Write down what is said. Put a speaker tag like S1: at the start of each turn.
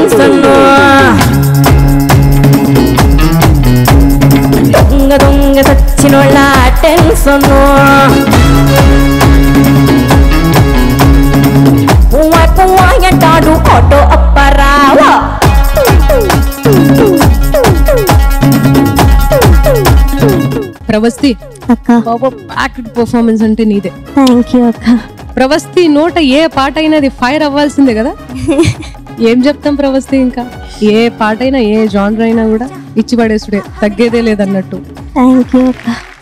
S1: tension దొంగ దొంగ సచ్చినోళ్ళ tension పువ్వ పువ్వ ఎంటాడు ఆటో అప్పరావా
S2: ప్రవస్తి
S3: అక్క
S2: బాబా ప్యాక్డ్ పర్ఫార్మెన్స్ అంటే నీదే
S3: థ్యాంక్ యూ అక్క
S2: ప్రవస్తి నోట ఏ పాట అయినా అది ఫైర్ అవ్వాల్సిందే కదా ఏం చెప్తాం ప్రవస్తి ఇంకా ఏ పాట అయినా ఏ జానర్ అయినా కూడా ఇచ్చి పడేసుడే తగ్గేదే లేదన్నట్టు
S3: థ్యాంక్ యూ అక్క